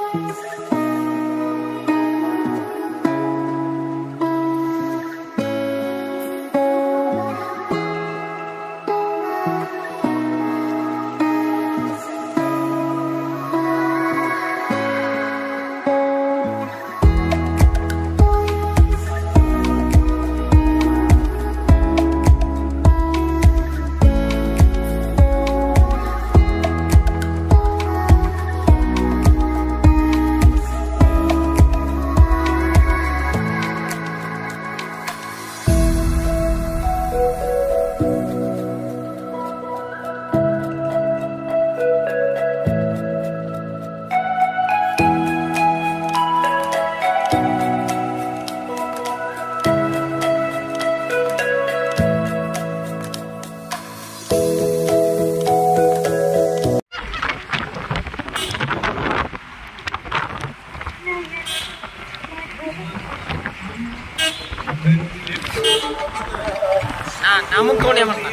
ನಮಗ್ ತೋಡೆ ಮಾಡ್ತಾನೆ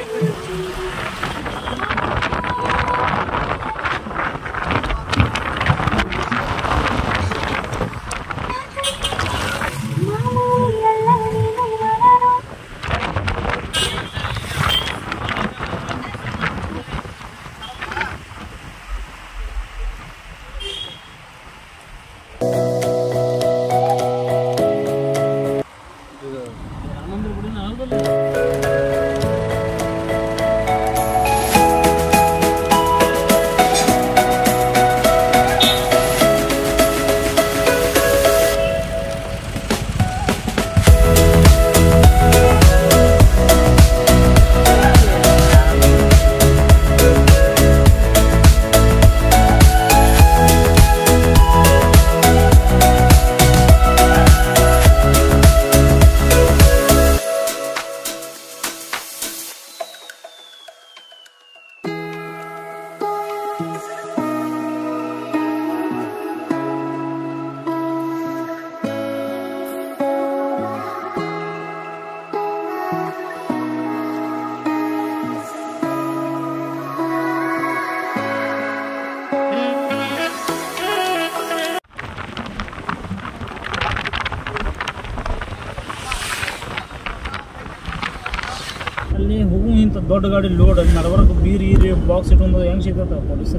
ಅಲ್ಲಿ ಹೋಗು ಇಂಥ ದೊಡ್ಡ ಗಾಡಿ ಲೋಡ್ ಅಲ್ಲಿ ನಡವರ್ಗ ಬೀರ್ ಈರಿ ಬಾಕ್ಸ್ ಇಟ್ಕೊಂಡು ಹೆಂಗ್ ಸಿಗ್ತದ ಪೊಲೀಸ್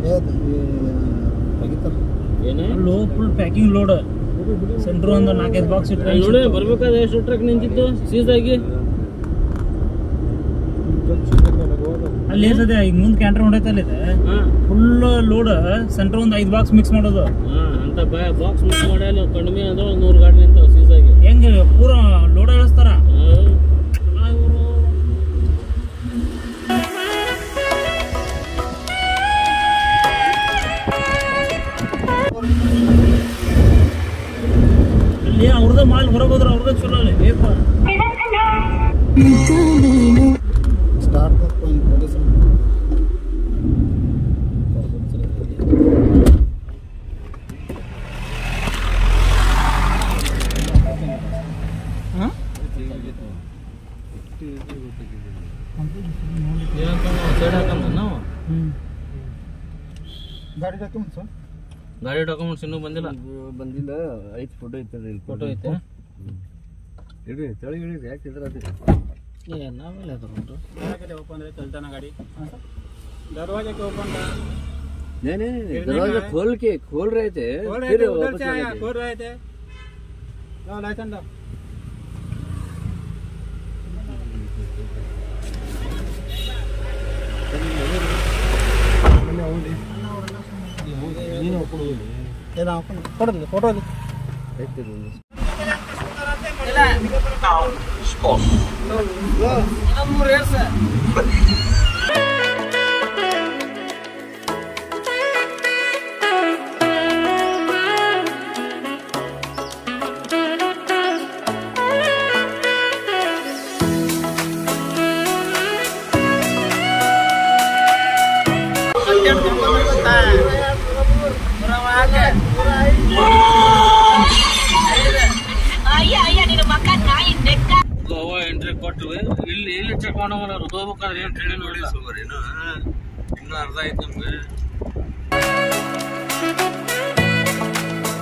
ಲೋ ಫುಲ್ ಪ್ಯಾಕಿಂಗ್ ಲೋಡ್ ಸೆಂಟ್ರ್ ಒಂದು ನಾಲ್ಕೈದು ಬಾಕ್ಸ್ ನೋಡಿ ಇಟ್ಕೊಂಡು ಬರ್ಬೇಕಾದ್ರೆ ಎಷ್ಟು ಟ್ರಕ್ ನಿಂತಿತ್ತು ಸೀಸ್ ಆಗಿ ಅಲ್ಲಿ ಏಸದೆ ಈಗ ಮುಂದೆ ಕ್ಯಾಂಟರ್ ಹೊಡೈತೆ ಅಲ್ಲಿ ಹಾ ಫುಲ್ ಲೋಡ್ ಸೆಂಟ್ರ್ ಒಂದು ಐದು ಬಾಕ್ಸ್ ಮಿಕ್ಸ್ ಮಾಡೋದು ಹಾ ಅಂತ ಬಾಕ್ಸ್ ಮಿಸ್ ಮಾಡ್ಯಾಲ ಕಡಿಮೆ ಅಂದ್ರೆ ಒಂದ್ ನೂರು ಗಾಡಿ ನಿಂತಾವ ಸೀಸ್ ಆಗಿ ಹೆಂಗ್ ಪೂರ ಲೋಡ್ ಇಳಿಸ್ತಾರ ಹಾ. ಅಲ್ಲಿ ಅವ್ರದ ಮಾಲ್ ಹೊರಗೆ ಹೋದ್ರ ಅವ್ರದ ಚಲೋ ಅಲ್ಲಿ ಏಪ್ಪ ಏನಂತ ನಾವು ಸೈಡ್ ಹಾಕಂದ ನಾವು ಗಾಡಿ ಡಾಕ್ಯುಮೆಂಟ್ ಸರ್ ಗಾಡಿ ಡಾಕ್ಯುಮೆಂಟ್ಸ್ ಇನ್ನೂ ಬಂದಿಲ್ಲ ಬಂದಿಲ್ಲ ಐತ್ ಫೋಟೋ ಐತದ ಇಲ್ಲಿ ಫೋಟೋ ಐತೆ ಇಡ್ರಿ ತೆಳಗೆ ಇಡ್ರಿ ಯಾಕೆ ಇದ್ರ ಏ ನಾವೆಲ್ಲ ಅದ್ರ ಉಂಟು ಓಪನ್ ಚಲ್ತಾನ ಗಾಡಿ दरवाजा के ओपन नहीं नहीं नहीं दरवाजा खोल के खोल रहे थे फिर वापस लगे थे खोल रहे थे लाइसेंस लो ಕೊಡಲಿ ಫೋಟೋ ಐತೆ ಇದು. ಅಯ್ಯ ಅಯ್ಯ ನಿನ್ನ ಮಕ್ಕ ನಾಯಿ ನೆಟ್ಟ ಗೋವಾ ಎಂಟ್ರಿ ಕೊಟ್ರು ಇಲ್ಲಿ ಇಲ್ಲಿ ಚೆಕ್ ಮಾಡೋಣ ಹೋಗ್ಬೇಕಾದ್ರೆ ಏನು ಟ್ರೈನ್ ನೋಡಿ ಇನ್ನೂ ಅರ್ಧ ಐತೆ ನಮ್ಗೆ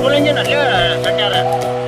ಡಬಲ್ ಇಂಜಿನ್ ಅಲ್ಲೇ ಕಟ್ಟ್ಯಾರ